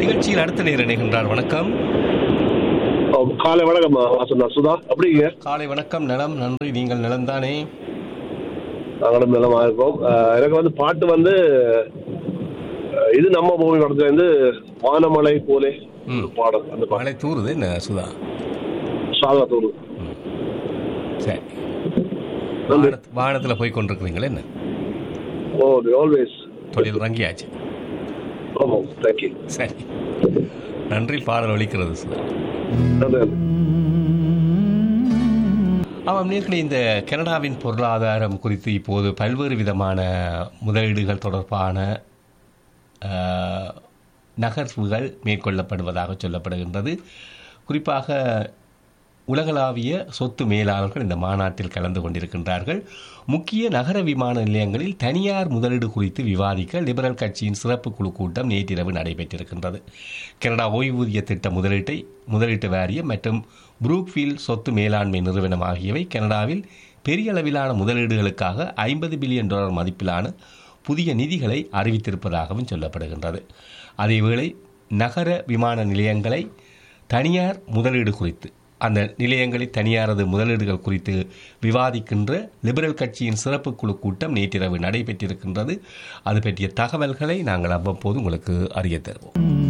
நிகழ்ச்சியில் அடுத்த நேரம் இணைகின்றார் வணக்கம் ஓ, காலை வணக்கம் வாசன் நான் சுதா அப்படிங்க காலை வணக்கம் நலம் நன்றி நீங்கள் நலம்தானே நாங்களும் நலமா இருக்கோம் அஹ், எனக்கு வந்து பாட்டு வந்து அஹ், இது நம்ம பூமி படத்துல இருந்து வானமலை போலே ம். ஒரு பாடல் அந்த பாடல் மழை தூறுது என்ன சுதா சாதாத்தூர் சரி நன்றி. வானத்- வானத்துல போய் கொண்டிருக்கிறீங்களே என்ன ஓ ஆல்வேஸ் தொழில் இறங்கியாச்சு ஆமாம் தேங்க்யூ சரி நன்றி பாடல் ஒலிக்கிறது சுதா நன்றி நன்றி ஆமாம் நேர்களே இந்த கனடாவின் பொருளாதாரம் குறித்து இப்போது பல்வேறு விதமான முதலீடுகள் தொடர்பான அஹ், நகர்வுகள் மேற்கொள்ளப்படுவதாக சொல்லப்படுகின்றது குறிப்பாக உலகளாவிய சொத்து மேலாளர்கள் இந்த மாநாட்டில் கலந்து கொண்டிருக்கின்றார்கள் முக்கிய நகர விமான நிலையங்களில் தனியார் முதலீடு குறித்து விவாதிக்க லிபரல் கட்சியின் சிறப்பு குழு கூட்டம் நேற்றிரவு நடைபெற்றிருக்கின்றது கனடா ஓய்வூதிய திட்ட முதலீட்டை முதலீட்டு வாரியம் மற்றும் புரூக்ஃபீல்ட் சொத்து மேலாண்மை நிறுவனம் ஆகியவை கனடாவில் பெரிய அளவிலான முதலீடுகளுக்காக ஐம்பது பில்லியன் டாலர் மதிப்பிலான புதிய நிதிகளை அறிவித்திருப்பதாகவும் சொல்லப்படுகின்றது அதேவேளை நகர விமான நிலையங்களை தனியார் முதலீடு குறித்து அந்த நிலையங்களில் தனியாரது முதலீடுகள் குறித்து விவாதிக்கின்ற லிபரல் கட்சியின் சிறப்பு குழு கூட்டம் நேற்றிரவு நடைபெற்றிருக்கின்றது அது பற்றிய தகவல்களை நாங்கள் அவ்வப்போது உங்களுக்கு அறிய தருவோம்